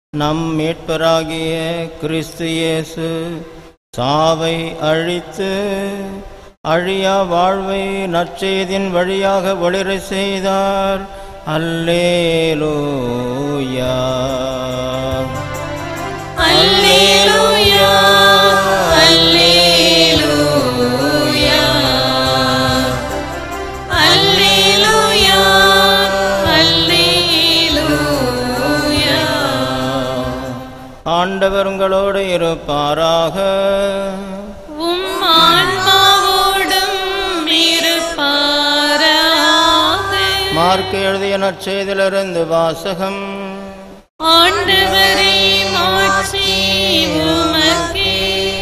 நம் மீட்பராகிய கிறிஸ்து இயேசு சாவை அழித்து அழியா வாழ்வை நற்செய்தின் வழியாக ஒளிர செய்தார் அல்லேலூயா அல்லேலூயா அல்லேலூயா அல்லேலூயா அல்லேலூயா ஆண்டவர் உங்களோடு இருப்பாராக உம் ஆன்மாவோடும் இருப்பாராக மார்க் எழுதிய நற்செய்திலிருந்து வாசகம் ஆண்டவரே மாட்சி உமக்கே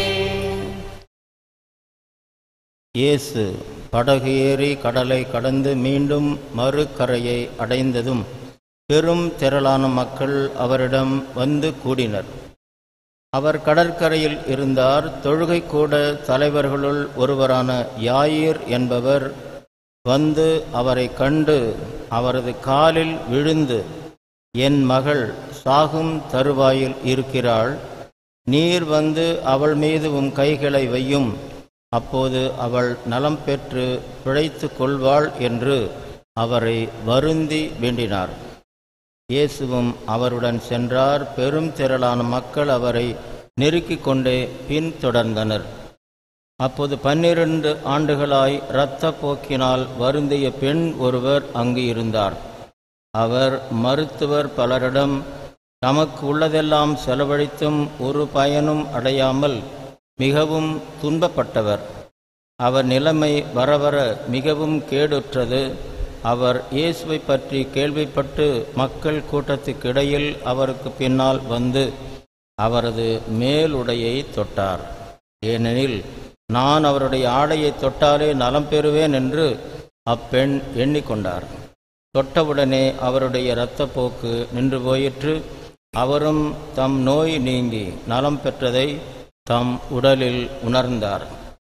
இயேசு படகு ஏறி கடலை கடந்து மீண்டும் மறுகரையை அடைந்ததும் பெரும் திரளான மக்கள் அவரிடம் வந்து கூடினர் அவர் கடற்கரையில் இருந்தார் தொழுகை கூட தலைவர்களுள் ஒருவரான யாயிர் என்பவர் வந்து அவரை கண்டு அவரது காலில் விழுந்து என் மகள் சாகும் தருவாயில் இருக்கிறாள் நீர் வந்து அவள் மீது உம் கைகளை வையும் அப்போது அவள் நலம் பெற்று பிழைத்துக் கொள்வாள் என்று அவரை வருந்தி வேண்டினார் இயேசுவும் அவருடன் சென்றார் பெரும் திரளான மக்கள் அவரை நெருக்கிக் கொண்டே பின்தொடர்ந்தனர் அப்போது பன்னிரண்டு ஆண்டுகளாய் இரத்த போக்கினால் வருந்திய பெண் ஒருவர் அங்கு இருந்தார் அவர் மருத்துவர் பலரிடம் தமக்கு உள்ளதெல்லாம் செலவழித்தும் ஒரு பயனும் அடையாமல் மிகவும் துன்பப்பட்டவர் அவர் நிலைமை வர வர மிகவும் கேடுற்றது அவர் இயேசுவை பற்றி கேள்விப்பட்டு மக்கள் கூட்டத்துக்கிடையில் அவருக்கு பின்னால் வந்து அவரது மேலுடையை தொட்டார் ஏனெனில் நான் அவருடைய ஆடையை தொட்டாலே நலம் பெறுவேன் என்று அப்பெண் எண்ணிக்கொண்டார் தொட்டவுடனே அவருடைய இரத்தப்போக்கு நின்று போயிற்று அவரும் தம் நோய் நீங்கி நலம் பெற்றதை தம் உடலில் உணர்ந்தார்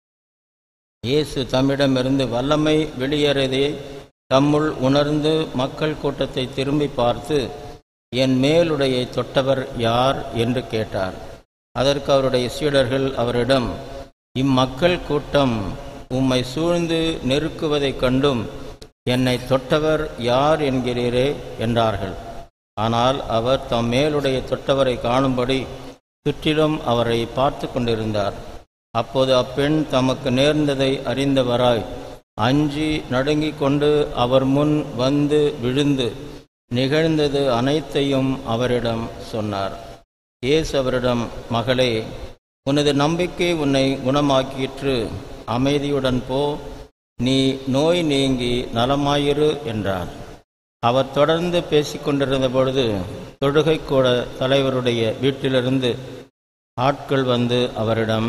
இயேசு தம்மிடமிருந்து வல்லமை வெளியேறியதை தம்முள் உணர்ந்து மக்கள் கூட்டத்தை திரும்பி பார்த்து என் மேலுடையை தொட்டவர் யார் என்று கேட்டார் அதற்கு அவருடைய சீடர்கள் அவரிடம் இம்மக்கள் கூட்டம் உம்மை சூழ்ந்து நெருக்குவதைக் கண்டும் என்னை தொட்டவர் யார் என்கிறீரே என்றார்கள் ஆனால் அவர் தம் மேலுடைய தொட்டவரை காணும்படி சுற்றிலும் அவரை பார்த்து கொண்டிருந்தார் அப்போது அப்பெண் தமக்கு நேர்ந்ததை அறிந்தவராய் அஞ்சி நடுங்கிக் கொண்டு அவர் முன் வந்து விழுந்து நிகழ்ந்தது அனைத்தையும் அவரிடம் சொன்னார் இயேசு அவரிடம் மகளே உனது நம்பிக்கை உன்னை குணமாக்கிற்று அமைதியுடன் போ நீ நோய் நீங்கி நலமாயிரு என்றார் அவர் தொடர்ந்து பேசிக்கொண்டிருந்த பொழுது தொழுகை கூட தலைவருடைய வீட்டிலிருந்து ஆட்கள் வந்து அவரிடம்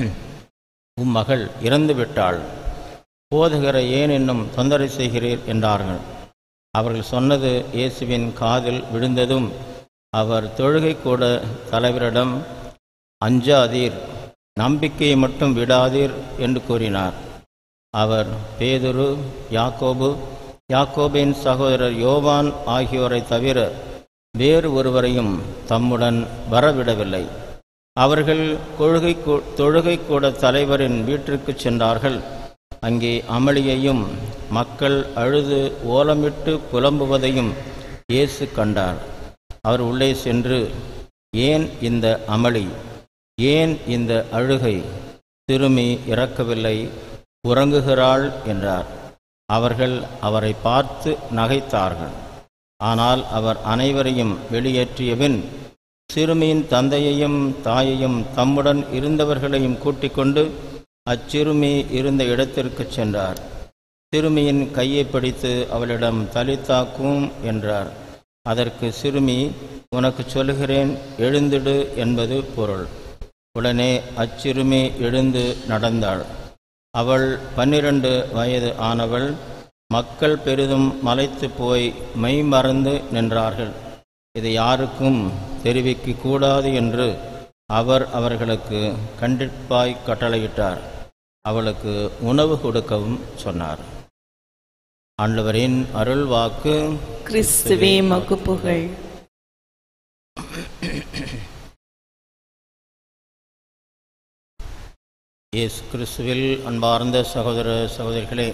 உம் மகள் இறந்து விட்டாள் போதகரை ஏன் இன்னும் தொந்தரவு செய்கிறீர் என்றார்கள் அவர்கள் சொன்னது இயேசுவின் காதில் விழுந்ததும் அவர் தொழுகை கூட தலைவரிடம் அஞ்சாதீர் நம்பிக்கையை மட்டும் விடாதீர் என்று கூறினார் அவர் பேதுரு யாக்கோபு யாக்கோபின் சகோதரர் யோவான் ஆகியோரை தவிர வேறு ஒருவரையும் தம்முடன் வரவிடவில்லை அவர்கள் கொள்கை கூ- தொழுகை கூட தலைவரின் வீட்டிற்கு சென்றார்கள் அங்கே அமளியையும் மக்கள் அழுது ஓலமிட்டு புலம்புவதையும் இயேசு கண்டார் அவர் உள்ளே சென்று ஏன் இந்த அமளி ஏன் இந்த அழுகை சிறுமி இறக்கவில்லை உறங்குகிறாள் என்றார் அவர்கள் அவரை பார்த்து நகைத்தார்கள் ஆனால் அவர் அனைவரையும் வெளியேற்றியபின் சிறுமியின் தந்தையையும் தாயையும் தம்முடன் இருந்தவர்களையும் கூட்டிக் கொண்டு அச்சிறுமி இருந்த இடத்திற்குச் சென்றார் சிறுமியின் கையை பிடித்து அவளிடம் தலித்தாக்கும் என்றார் அதற்கு சிறுமி உனக்கு சொல்கிறேன் எழுந்திடு என்பது பொருள் உடனே அச்சிறுமி எழுந்து நடந்தாள் அவள் பன்னிரண்டு வயது ஆனவள் மக்கள் பெரிதும் மலைத்து போய் மெய் மறந்து நின்றார்கள் இதை யாருக்கும் தெரிவிக்க கூடாது என்று அவர் அவர்களுக்கு கண்டிப்பாய் கட்டளையிட்டார் அவளுக்கு உணவு கொடுக்கவும் சொன்னார் ஆண்டவரின் அருள் வாக்கு கிறிஸ்துவே மகு புகழ் இயேசு கிறிஸ்துவில் அன்பார்ந்த சகோதர சகோதரிகளே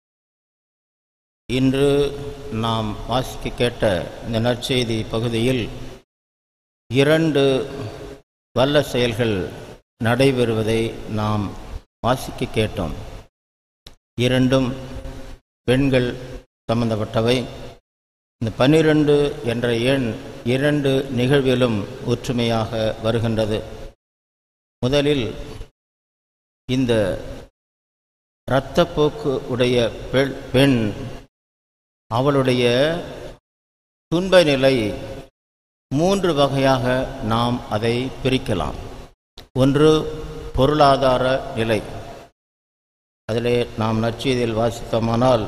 இன்று நாம் வாசிக்க கேட்ட இந்த நற்செய்தி பகுதியில் இரண்டு வல்ல செயல்கள் நடைபெறுவதை நாம் வாசிக்க கேட்டோம் இரண்டும் பெண்கள் சம்பந்தப்பட்டவை இந்த பன்னிரண்டு என்ற எண் இரண்டு நிகழ்விலும் ஒற்றுமையாக வருகின்றது முதலில் இந்த இரத்தப்போக்கு உடைய பெண் பெண் அவளுடைய துன்ப நிலை மூன்று வகையாக நாம் அதை பிரிக்கலாம் ஒன்று பொருளாதார நிலை அதிலே நாம் நற்செய்தியில் வாசித்தோமானால்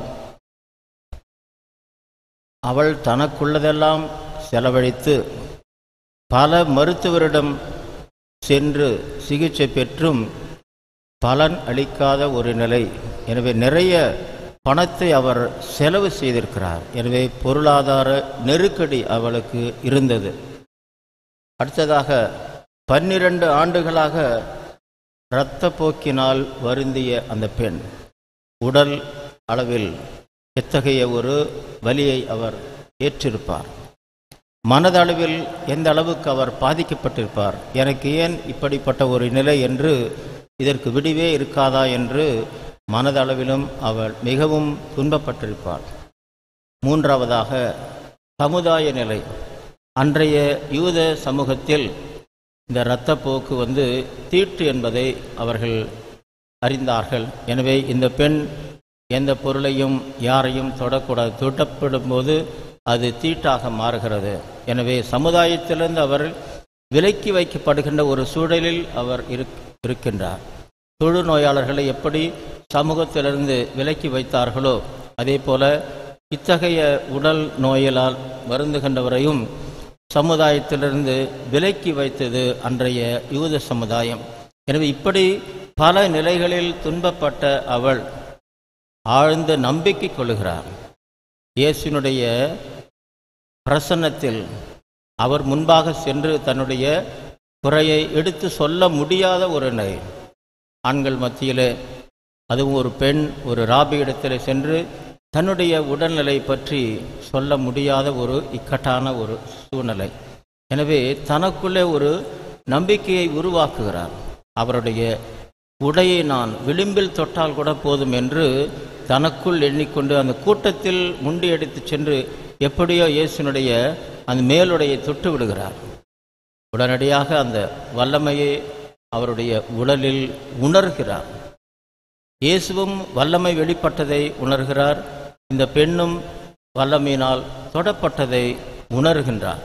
அவள் தனக்குள்ளதெல்லாம் செலவழித்து பல மருத்துவரிடம் சென்று சிகிச்சை பெற்றும் பலன் அளிக்காத ஒரு நிலை எனவே நிறைய பணத்தை அவர் செலவு செய்திருக்கிறார் எனவே பொருளாதார நெருக்கடி அவளுக்கு இருந்தது அடுத்ததாக பன்னிரண்டு ஆண்டுகளாக இரத்தப்போக்கினால் வருந்திய அந்த பெண் உடல் அளவில் எத்தகைய ஒரு வலியை அவர் ஏற்றிருப்பார் மனதளவில் எந்த அளவுக்கு அவர் பாதிக்கப்பட்டிருப்பார் எனக்கு ஏன் இப்படிப்பட்ட ஒரு நிலை என்று இதற்கு விடிவே இருக்காதா என்று மனதளவிலும் அவள் மிகவும் துன்பப்பட்டிருப்பாள் மூன்றாவதாக சமுதாய நிலை அன்றைய யூத சமூகத்தில் இந்த இரத்தப்போக்கு வந்து தீட்டு என்பதை அவர்கள் அறிந்தார்கள் எனவே இந்த பெண் எந்த பொருளையும் யாரையும் தொடக்கூடாது தூட்டப்படும் போது அது தீட்டாக மாறுகிறது எனவே சமுதாயத்திலிருந்து அவர் விலக்கி வைக்கப்படுகின்ற ஒரு சூழலில் அவர் இருக் இருக்கின்றார் தொழுநோயாளர்களை எப்படி சமூகத்திலிருந்து விலக்கி வைத்தார்களோ அதே போல இத்தகைய உடல் நோயிலால் வருந்துகின்றவரையும் சமுதாயத்திலிருந்து விலக்கி வைத்தது அன்றைய யூத சமுதாயம் எனவே இப்படி பல நிலைகளில் துன்பப்பட்ட அவள் ஆழ்ந்த நம்பிக்கை கொள்கிறார் இயேசுனுடைய பிரசன்னத்தில் அவர் முன்பாக சென்று தன்னுடைய குறையை எடுத்து சொல்ல முடியாத ஒரு நிலை ஆண்கள் மத்தியிலே அதுவும் ஒரு பெண் ஒரு ராபி இடத்தில் சென்று தன்னுடைய உடல்நிலை பற்றி சொல்ல முடியாத ஒரு இக்கட்டான ஒரு சூழ்நிலை எனவே தனக்குள்ளே ஒரு நம்பிக்கையை உருவாக்குகிறார் அவருடைய உடையை நான் விளிம்பில் தொட்டால் கூட போதும் என்று தனக்குள் எண்ணிக்கொண்டு அந்த கூட்டத்தில் முண்டியடித்து சென்று எப்படியோ இயேசுனுடைய அந்த மேலுடையை தொட்டு விடுகிறார் உடனடியாக அந்த வல்லமையை அவருடைய உடலில் உணர்கிறார் இயேசுவும் வல்லமை வெளிப்பட்டதை உணர்கிறார் இந்த பெண்ணும் வல்லமையினால் தொடப்பட்டதை உணர்கின்றார்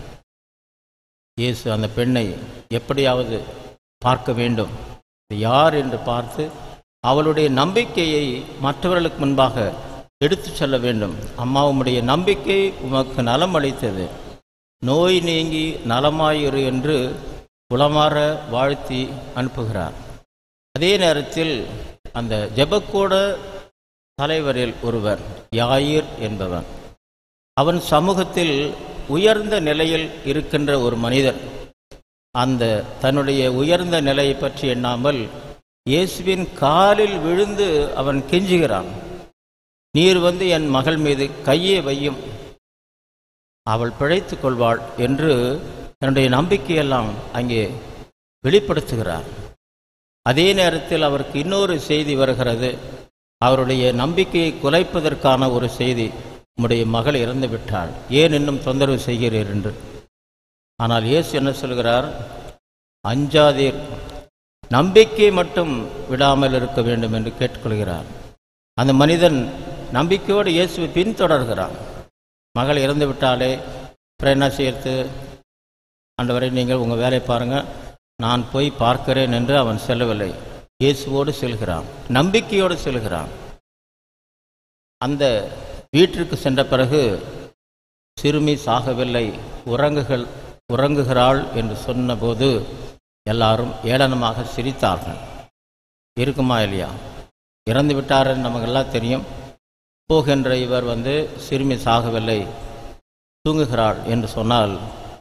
இயேசு அந்த பெண்ணை எப்படியாவது பார்க்க வேண்டும் இது யார் என்று பார்த்து அவளுடைய நம்பிக்கையை மற்றவர்களுக்கு முன்பாக எடுத்து செல்ல வேண்டும் அம்மா உம்முடைய நம்பிக்கை உமக்கு நலம் அளித்தது நோய் நீங்கி நலமாயிரு என்று குளமாற வாழ்த்தி அனுப்புகிறார் அதே நேரத்தில் அந்த ஜெபக்கூட தலைவரில் ஒருவர் யாயிர் என்பவன் அவன் சமூகத்தில் உயர்ந்த நிலையில் இருக்கின்ற ஒரு மனிதன் அந்த தன்னுடைய உயர்ந்த நிலையை பற்றி எண்ணாமல் இயேசுவின் காலில் விழுந்து அவன் கெஞ்சுகிறான் நீர் வந்து என் மகள் மீது கையே வையும் அவள் பிழைத்துக் கொள்வாள் என்று தன்னுடைய நம்பிக்கையெல்லாம் அங்கே வெளிப்படுத்துகிறார் அதே நேரத்தில் அவருக்கு இன்னொரு செய்தி வருகிறது அவருடைய நம்பிக்கையை குலைப்பதற்கான ஒரு செய்தி உம்முடைய மகள் இறந்து விட்டாள் ஏன் இன்னும் தொந்தரவு செய்கிறீர் என்று ஆனால் இயேசு என்ன சொல்கிறார் அஞ்சாதீர் நம்பிக்கை மட்டும் விடாமல் இருக்க வேண்டும் என்று கேட்டுக்கொள்கிறார் அந்த மனிதன் நம்பிக்கையோடு இயேசுவை பின்தொடர்கிறான் மகள் இறந்து விட்டாலே அப்புறம் என்ன செய்யறது ஆண்டவரை நீங்கள் உங்கள் வேலையை பாருங்கள் நான் போய் பார்க்கிறேன் என்று அவன் செல்லவில்லை இயேசுவோடு செல்கிறான் நம்பிக்கையோடு செல்கிறான் அந்த வீட்டிற்கு சென்ற பிறகு சிறுமி சாகவில்லை உறங்குகள் உறங்குகிறாள் என்று சொன்னபோது எல்லாரும் ஏளனமாக சிரித்தார்கள் இருக்குமா இல்லையா இறந்து விட்டாருன்னு நமக்கெல்லாம் தெரியும் போகின்ற இவர் வந்து சிறுமி சாகவில்லை தூங்குகிறாள் என்று சொன்னால்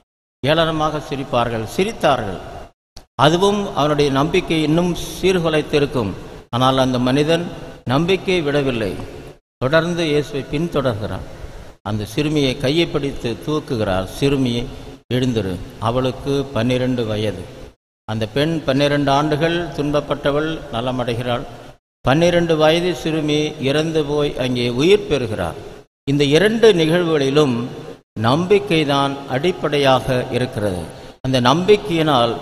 ஏளனமாக சிரிப்பார்கள் சிரித்தார்கள் அதுவும் அவனுடைய நம்பிக்கை இன்னும் சீர்குலைத்திருக்கும் ஆனால் அந்த மனிதன் நம்பிக்கை விடவில்லை தொடர்ந்து இயேசுவை பின்தொடர்கிறான் அந்த சிறுமியை கையை பிடித்து தூக்குகிறார் சிறுமியை எழுந்திரு அவளுக்கு பன்னிரண்டு வயது அந்த பெண் பன்னிரண்டு ஆண்டுகள் துன்பப்பட்டவள் நலமடைகிறாள் பன்னிரண்டு வயது சிறுமி இறந்து போய் அங்கே உயிர் பெறுகிறார் இந்த இரண்டு நிகழ்வுகளிலும் நம்பிக்கைதான் அடிப்படையாக இருக்கிறது அந்த நம்பிக்கையினால்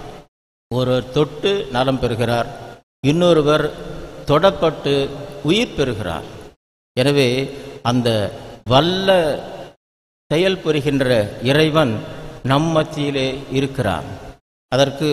ஒருவர் தொட்டு நலம் பெறுகிறார் இன்னொருவர் தொடப்பட்டு உயிர் பெறுகிறார் எனவே அந்த வல்ல செயல் புரிகின்ற இறைவன் நம் மத்தியிலே இருக்கிறார் அதற்கு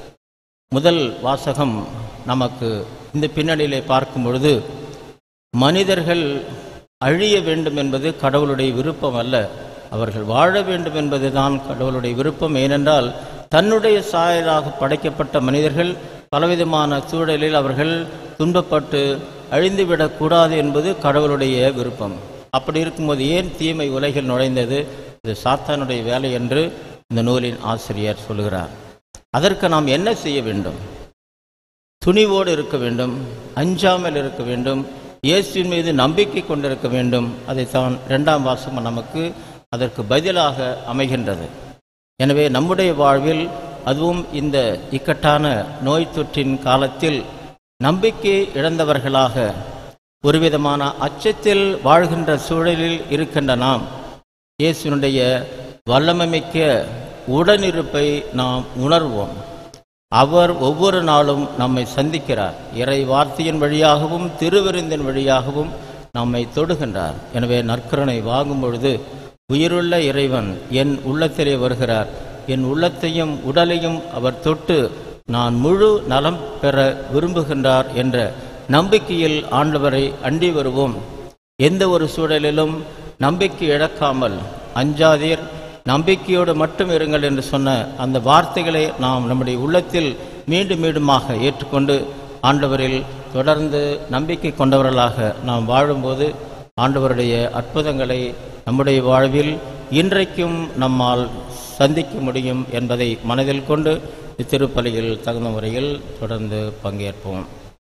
முதல் வாசகம் நமக்கு இந்த பின்னணியிலே பார்க்கும் பொழுது மனிதர்கள் அழிய வேண்டும் என்பது கடவுளுடைய விருப்பம் அல்ல அவர்கள் வாழ வேண்டும் என்பதுதான் கடவுளுடைய விருப்பம் ஏனென்றால் தன்னுடைய சாயலாக படைக்கப்பட்ட மனிதர்கள் பலவிதமான சூழலில் அவர்கள் துன்பப்பட்டு அழிந்துவிடக்கூடாது என்பது கடவுளுடைய விருப்பம் அப்படி இருக்கும்போது ஏன் தீமை உலகில் நுழைந்தது இது சாத்தானுடைய வேலை என்று இந்த நூலின் ஆசிரியர் சொல்கிறார் அதற்கு நாம் என்ன செய்ய வேண்டும் துணிவோடு இருக்க வேண்டும் அஞ்சாமல் இருக்க வேண்டும் இயேசுவின் மீது நம்பிக்கை கொண்டிருக்க வேண்டும் அதைத்தான் இரண்டாம் வாசகம் நமக்கு அதற்கு பதிலாக அமைகின்றது எனவே நம்முடைய வாழ்வில் அதுவும் இந்த இக்கட்டான நோய் தொற்றின் காலத்தில் நம்பிக்கை இழந்தவர்களாக ஒருவிதமான அச்சத்தில் வாழ்கின்ற சூழலில் இருக்கின்ற நாம் இயேசுனுடைய வல்லமைமிக்க உடனிருப்பை நாம் உணர்வோம் அவர் ஒவ்வொரு நாளும் நம்மை சந்திக்கிறார் இறை வார்த்தையின் வழியாகவும் திருவிருந்தின் வழியாகவும் நம்மை தொடுகின்றார் எனவே நற்கருணை வாங்கும் பொழுது உயிருள்ள இறைவன் என் உள்ளத்திலே வருகிறார் என் உள்ளத்தையும் உடலையும் அவர் தொட்டு நான் முழு நலம் பெற விரும்புகின்றார் என்ற நம்பிக்கையில் ஆண்டவரை அண்டி வருவோம் எந்த ஒரு சூழலிலும் நம்பிக்கை இழக்காமல் அஞ்சாதீர் நம்பிக்கையோடு மட்டும் இருங்கள் என்று சொன்ன அந்த வார்த்தைகளை நாம் நம்முடைய உள்ளத்தில் மீண்டும் மீண்டுமாக ஏற்றுக்கொண்டு ஆண்டவரில் தொடர்ந்து நம்பிக்கை கொண்டவர்களாக நாம் வாழும்போது ஆண்டவருடைய அற்புதங்களை நம்முடைய வாழ்வில் இன்றைக்கும் நம்மால் சந்திக்க முடியும் என்பதை மனதில் கொண்டு இத்திருப்பலியில் தகுந்த முறையில் தொடர்ந்து பங்கேற்போம்